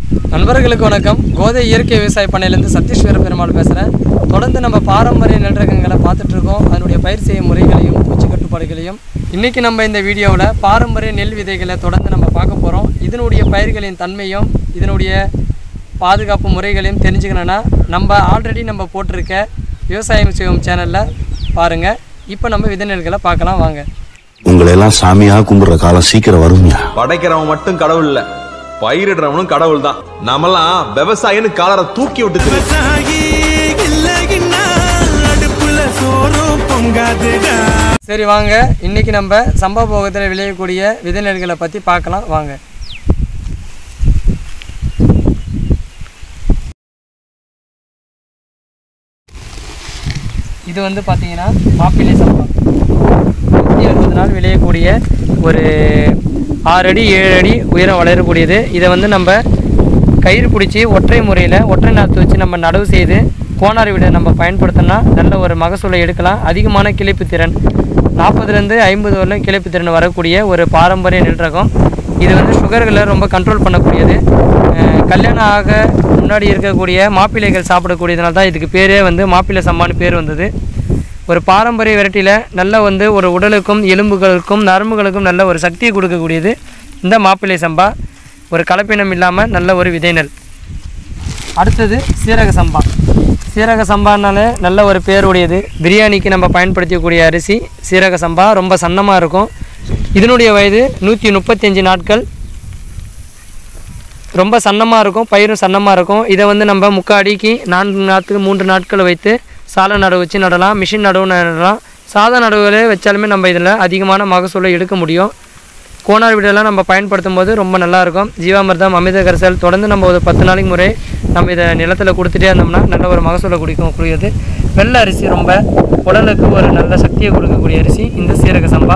நண்பர்களுக்கு வணக்கம் கோதை இயற்கை விவசாய பண்ணையிலேருந்து சத்தீஸ்வர பெருமாள் பேசுகிறேன் தொடர்ந்து நம்ம பாரம்பரிய நெல் ரகங்களை பார்த்துட்டு இருக்கோம் அதனுடைய பயிர் செய்யும் முறைகளையும் பூச்சி கட்டுப்பாடுகளையும் இன்றைக்கி நம்ம இந்த வீடியோவில் பாரம்பரிய நெல் விதைகளை தொடர்ந்து நம்ம பார்க்க போகிறோம் இதனுடைய பயிர்களின் தன்மையும் இதனுடைய பாதுகாப்பு முறைகளையும் தெரிஞ்சுக்கணுன்னா நம்ம ஆல்ரெடி நம்ம போட்டிருக்க விவசாயம் செய்வோம் சேனலில் பாருங்கள் இப்போ நம்ம விதை நெல்களை பார்க்கலாம் வாங்க உங்களை எல்லாம் சாமியா கும்பிடுற காலம் சீக்கிரம் வரும்யா படைக்கிறவன் மட்டும் கடவுள் இல்ல பயிரிடுறவனும் கடவுள் தான் நாமெல்லாம் விவசாயின்னு காலரை தூக்கி விட்டு திரியுறோம். விவசாயி இல்லைன்னா அடுப்புல சோறும் பொங்காதுடா சரி வாங்க இன்னைக்கு நம்ம சம்பவத்தில் விளையக்கூடிய விதை நெல்களை பற்றி பார்க்கலாம் வாங்க இது வந்து பார்த்தீங்கன்னா மாப்பிள்ளை சம்பா நூற்றி அறுபது நாள் விளையக்கூடிய ஒரு ஆறு அடி ஏழு அடி உயரம் வளரக்கூடியது இதை வந்து நம்ம கயிறு பிடிச்சி ஒற்றை முறையில் ஒற்றை நாற்று வச்சு நம்ம நடவு செய்து கோனார் விட நம்ம பயன்படுத்தினா நல்ல ஒரு மகசூலை எடுக்கலாம் அதிகமான கிளைப்பு திறன் நாற்பதுலேருந்து ஐம்பது வரலும் கிளைப்பு திறன் வரக்கூடிய ஒரு பாரம்பரிய நெல் ரகம் இது வந்து சுகர்களை ரொம்ப கண்ட்ரோல் பண்ணக்கூடியது அஹ் கல்யாணம் ஆக முன்னாடி இருக்கக்கூடிய மாப்பிள்ளைகள் சாப்பிடக்கூடியதுனால தான் இதுக்கு பேரே வந்து மாப்பிள்ளை சம்மான்னு பேர் வந்தது ஒரு பாரம்பரிய வெரைட்டியில் நல்ல வந்து ஒரு உடலுக்கும் எலும்புகளுக்கும் நரம்புகளுக்கும் நல்ல ஒரு சக்தியை கொடுக்கக்கூடியது இந்த மாப்பிள்ளை சம்பா ஒரு கலப்பினம் இல்லாமல் நல்ல ஒரு விதை நெல் அடுத்தது சீரக சம்பா சீரக சம்பானாலே நல்ல ஒரு பேருடையது பிரியாணிக்கு நம்ம பயன்படுத்தக்கூடிய அரிசி சீரக சம்பா ரொம்ப சன்னமாக இருக்கும் இதனுடைய வயது நூற்றி முப்பத்தஞ்சு நாட்கள் ரொம்ப சன்னமாக இருக்கும் பயிரும் சன்னமாக இருக்கும் இதை வந்து நம்ம முக்கால் அடிக்கு நான்கு நாட்கள் மூன்று நாட்கள் வைத்து சால நடவு வச்சு நடலாம் மிஷின் நடவு நடலாம் சாதா நடவுகளே வச்சாலுமே நம்ம இதில் அதிகமான மகசூலை எடுக்க முடியும் கோனார் வீடெல்லாம் நம்ம பயன்படுத்தும் போது ரொம்ப நல்லாயிருக்கும் ஜீவாமிர்தம் அமிர்த கரைசல் தொடர்ந்து நம்ம ஒரு பத்து நாளைக்கு முறை நம்ம இதை நிலத்தில் கொடுத்துட்டே இருந்தோம்னா நல்ல ஒரு மகசூலை குடிக்கும் கூடியது வெள்ளை அரிசி ரொம்ப உடலுக்கு ஒரு நல்ல சக்தியை கொடுக்கக்கூடிய அரிசி இந்த சீரக சம்பா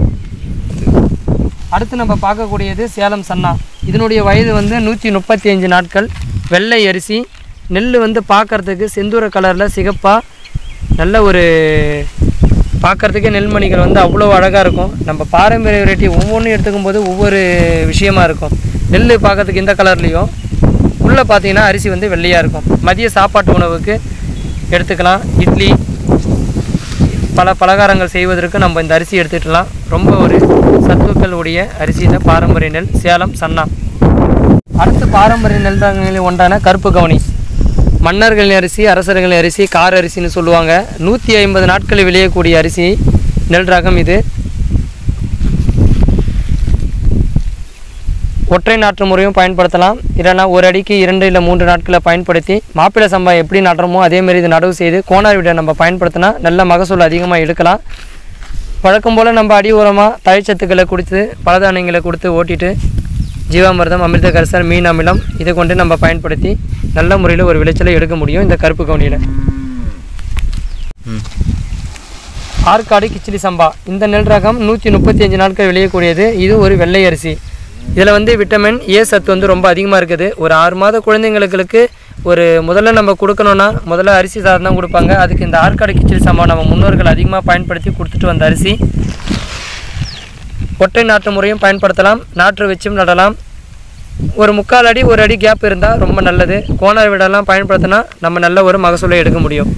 அடுத்து நம்ம பார்க்கக்கூடியது சேலம் சன்னா இதனுடைய வயது வந்து நூற்றி முப்பத்தி அஞ்சு நாட்கள் வெள்ளை அரிசி நெல் வந்து பார்க்கறதுக்கு செந்தூர கலரில் சிகப்பாக நல்ல ஒரு பார்க்கறதுக்கே நெல்மணிகள் வந்து அவ்வளோ அழகாக இருக்கும் நம்ம பாரம்பரிய வெரைட்டி ஒவ்வொன்றும் எடுத்துக்கும் போது ஒவ்வொரு விஷயமா இருக்கும் நெல் பார்க்கறதுக்கு இந்த கலர்லேயும் உள்ளே பார்த்தீங்கன்னா அரிசி வந்து வெள்ளையாக இருக்கும் மதிய சாப்பாட்டு உணவுக்கு எடுத்துக்கலாம் இட்லி பல பலகாரங்கள் செய்வதற்கு நம்ம இந்த அரிசி எடுத்துக்கலாம் ரொம்ப ஒரு சத்துக்கள் உடைய அரிசி தான் பாரம்பரிய நெல் சேலம் சன்னா அடுத்து பாரம்பரிய நெல் ரகங்களில் ஒன்றான கருப்பு கவுனி மன்னர்களின் அரிசி அரசர்களின் அரிசி கார அரிசின்னு சொல்லுவாங்க நூற்றி ஐம்பது நாட்களில் விளையக்கூடிய அரிசி நெல் ரகம் இது ஒற்றை நாற்று முறையும் பயன்படுத்தலாம் இல்லைன்னா ஒரு அடிக்கு இரண்டு இல்லை மூன்று நாட்களை பயன்படுத்தி மாப்பிள்ளை சம்பா எப்படி நடுறோமோ அதேமாரி இது நடவு செய்து கோனார் விட நம்ம பயன்படுத்தினா நல்ல மகசூல் அதிகமாக எடுக்கலாம் வழக்கம் போல் நம்ம அடி உரமாக தழைச்சத்துக்களை கொடுத்து பலதானியங்களை கொடுத்து ஓட்டிட்டு ஜீவாமிர்தம் அமிர்த கரிசல் மீன் அமிலம் இதை கொண்டு நம்ம பயன்படுத்தி நல்ல முறையில் ஒரு விளைச்சலை எடுக்க முடியும் இந்த கருப்பு கவுனியில் ஆற்காடு கிச்சிலி சம்பா இந்த நெல் ரகம் நூற்றி முப்பத்தி அஞ்சு நாட்கள் விளையக்கூடியது இது ஒரு வெள்ளை அரிசி இதில் வந்து விட்டமின் ஏ சத்து வந்து ரொம்ப அதிகமாக இருக்குது ஒரு ஆறு மாத குழந்தைங்களுக்கு ஒரு முதல்ல நம்ம கொடுக்கணுன்னா முதல்ல அரிசி சாதம் தான் கொடுப்பாங்க அதுக்கு இந்த ஆற்காடு கிச்சிலி சம்பா நம்ம முன்னோர்கள் அதிகமாக பயன்படுத்தி கொடுத்துட்டு வந்த அரிசி ஒற்றை நாற்று முறையும் பயன்படுத்தலாம் நாற்று வச்சும் நடலாம் ஒரு முக்கால் அடி ஒரு அடி கேப் இருந்தால் ரொம்ப நல்லது கோணர் விடெல்லாம் பயன்படுத்தினா நம்ம நல்ல ஒரு மகசூலை எடுக்க முடியும்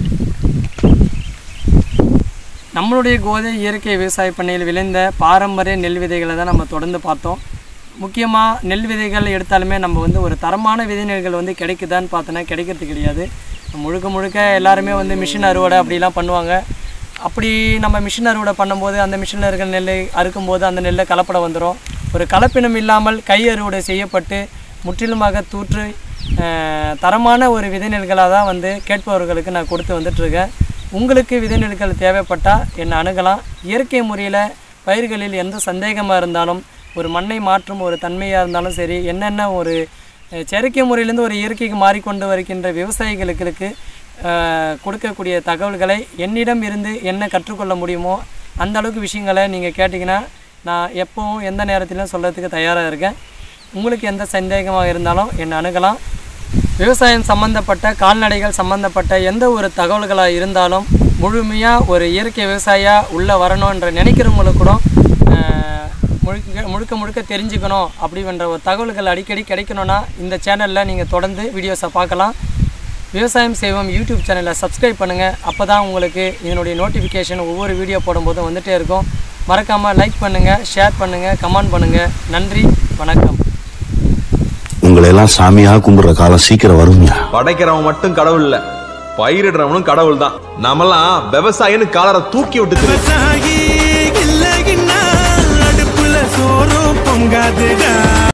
நம்மளுடைய கோதை இயற்கை விவசாய பண்ணையில் விளைந்த பாரம்பரிய நெல் விதைகளை தான் நம்ம தொடர்ந்து பார்த்தோம் முக்கியமாக நெல் விதைகள் எடுத்தாலுமே நம்ம வந்து ஒரு தரமான விதை நெல்கள் வந்து கிடைக்குதான்னு பார்த்தோன்னா கிடைக்கிறது கிடையாது முழுக்க முழுக்க எல்லாருமே வந்து மிஷின் அறுவடை அப்படிலாம் பண்ணுவாங்க அப்படி நம்ம மிஷின் அறுவடை பண்ணும்போது அந்த மிஷினில் இருக்கிற நெல்லை அறுக்கும்போது அந்த நெல்லை கலப்படம் வந்துடும் ஒரு கலப்பினம் இல்லாமல் கை அறுவடை செய்யப்பட்டு முற்றிலுமாக தூற்று அஹ், தரமான ஒரு விதை நெல்களாக தான் வந்து கேட்பவர்களுக்கு நான் கொடுத்து வந்துட்டுருக்கேன் உங்களுக்கு விதை நெல்கள் தேவைப்பட்டால் என்னை அணுகலாம் இயற்கை முறையில் பயிர்களில் எந்த சந்தேகமாக இருந்தாலும் ஒரு மண்ணை மாற்றும் ஒரு தன்மையாக இருந்தாலும் சரி என்னென்ன ஒரு அஹ், செயற்கை முறையிலேருந்து ஒரு இயற்கைக்கு மாறிக்கொண்டு வருகின்ற விவசாயிகளுக்கு அஹ், கொடுக்கக்கூடிய தகவல்களை என்னிடம் இருந்து என்ன கற்றுக்கொள்ள முடியுமோ அந்த அளவுக்கு விஷயங்களை நீங்கள் கேட்டிங்கன்னா நான் எப்போவும் எந்த நேரத்திலும் சொல்கிறதுக்கு தயாராக இருக்கேன் உங்களுக்கு எந்த சந்தேகமாக இருந்தாலும் என்னை அணுகலாம் விவசாயம் சம்மந்தப்பட்ட கால்நடைகள் சம்மந்தப்பட்ட எந்த ஒரு தகவல்களாக இருந்தாலும் முழுமையாக ஒரு இயற்கை விவசாயியாக உள்ளே வரணுன்ற நினைக்கிறவங்களுக்கு கூட அஹ், முழுக்க முழுக்க முழுக்க தெரிஞ்சுக்கணும் அப்படின்ற ஒரு தகவல்கள் அடிக்கடி கிடைக்கணும்னா இந்த சேனலில் நீங்கள் தொடர்ந்து வீடியோஸை பார்க்கலாம் விவசாயம் செய்வோம் யூடியூப் சேனலை சப்ஸ்கிரைப் பண்ணுங்கள் அப்போ தான் உங்களுக்கு இதனுடைய நோட்டிஃபிகேஷன் ஒவ்வொரு வீடியோ போடும்போதும் வந்துகிட்டே இருக்கும் மறக்காமல் லைக் பண்ணுங்கள் ஷேர் பண்ணுங்கள் கமெண்ட் பண்ணுங்கள் நன்றி வணக்கம் உங்களை எல்லாம் சாமியா கும்பிடுற காலம் சீக்கிரம் வரும்யா படைக்கிறவன் மட்டும் கடவுள் இல்ல பயிரிடுறவனும் கடவுள் தான் நாமெல்லாம் விவசாயின்னு காலரை தூக்கி விட்டு திரியுறோம். விவசாயி இல்லைன்னா அடுப்புல சோறும் பொங்காதுடா